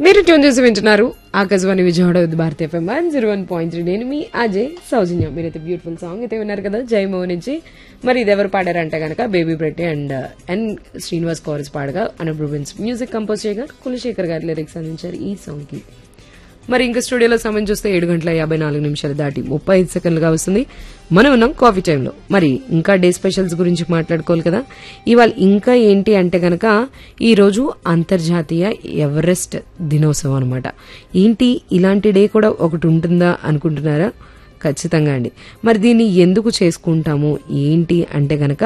మీరు ట్యూన్ చేసి వింటున్నారు Akashvani Vijayawada Vividh Bharati FM one zero one point three నేను మీ అజయ్ సౌజన్య మీరైతే బ్యూటిఫుల్ సాంగ్ అయితే విన్నారు కదా జయమో నుంచి మరి ఇది ఎవరు పాడారంటే గనక బేబీ బ్రెట్టి అండ్ ఎన్ శ్రీనివాస్ కోరస్ పాడగా అనూప్ రూబెన్స్ మ్యూజిక్ కంపోజ్ చేయగా కులశేఖర్ గారి లిరిక్స్ అందించారు ఈ సాంగ్ కి మరి ఇంకా స్టూడియోలో సమయం చూస్తే ఏడు గంటల యాభై నాలుగు నిమిషాలు దాటి ముప్పై ఐదు సెకండ్లుగా వస్తుంది మనం ఉన్నాం కాఫీ టైంలో మరి ఇంకా డే స్పెషల్స్ గురించి మాట్లాడుకోవాలి కదా ఇవాళ ఇంకా ఏంటి అంటే గనక ఈ రోజు అంతర్జాతీయ ఎవరెస్ట్ దినోత్సవం అనమాట ఏంటి ఇలాంటి డే కూడా ఒకటి ఉంటుందా అనుకుంటున్నారా ఖచ్చితంగా అండి మరి దీన్ని ఎందుకు చేసుకుంటాము ఏంటి అంటే గనక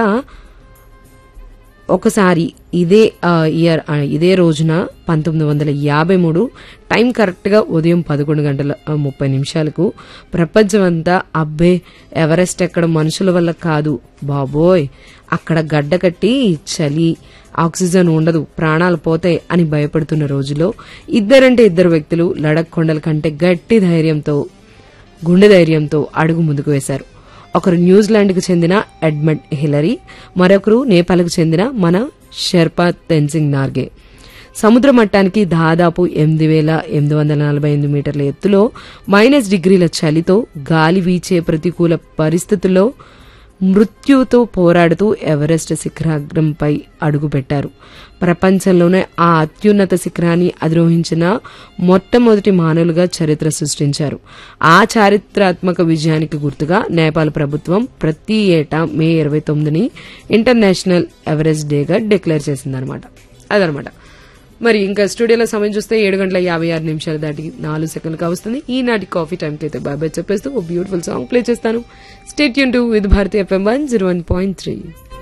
ఒకసారి ఇదే ఆ, ఇయర్ ఆ, ఇదే రోజున పంతొమ్మిది వందల యాభై మూడు టైం కరెక్ట్గా ఉదయం పదకొండు గంటల ఆ, ముప్పై నిమిషాలకు ప్రపంచమంతా అబ్బే ఎవరెస్ట్ ఎక్కడ మనుషుల వల్ల కాదు బాబోయ్ అక్కడ గడ్డ కట్టి చలి ఆక్సిజన్ ఉండదు ప్రాణాలు పోతాయి అని భయపడుతున్న రోజులో ఇద్దరంటే ఇద్దరు వ్యక్తులు లడక్ కొండల కంటే గట్టి ధైర్యంతో గుండె ధైర్యంతో అడుగు ముందుకు వేశారు ఒకరు న్యూజిలాండ్కు చెందిన ఎడ్మండ్ హిలరీ మరొకరు నేపాల్కు చెందిన మన షెర్పా తెన్సింగ్ నార్గే సముద్ర మట్టానికి దాదాపు ఎనిమిది వేల ఎనిమిది వందల నలభై ఎనిమిది మీటర్ల ఎత్తులో మైనస్ డిగ్రీల చలితో గాలి వీచే ప్రతికూల పరిస్థితుల్లో మృత్యుతో పోరాడుతూ ఎవరెస్ట్ శిఖరాగ్రంపై అడుగుపెట్టారు ప్రపంచంలోనే ఆ అత్యున్నత శిఖరాన్ని అధిరోహించిన మొట్టమొదటి మానవులుగా చరిత్ర సృష్టించారు ఆ చారిత్రాత్మక విజయానికి గుర్తుగా నేపాల్ ప్రభుత్వం ప్రతి ఏటా మే ఇరవై తొమ్మిదిని ఇంటర్నేషనల్ ఎవరెస్ట్ డేగా డిక్లేర్ చేసిందనమాట అదనమాట మరి ఇంకా స్టూడియోలో సమయం చూస్తే ఏడు గంటల యాభై ఆరు నిమిషాలు దాటి నాలుగు సెకండ్లుగా వస్తుంది ఈనాటి కాఫీ టైంకి అయితే బాబాయ్ చెప్పేస్తూ ఓ బ్యూటిఫుల్ సాంగ్ ప్లే చేస్తాను స్టేట్ యూన్ to Vividh Bharati FM one zero one point three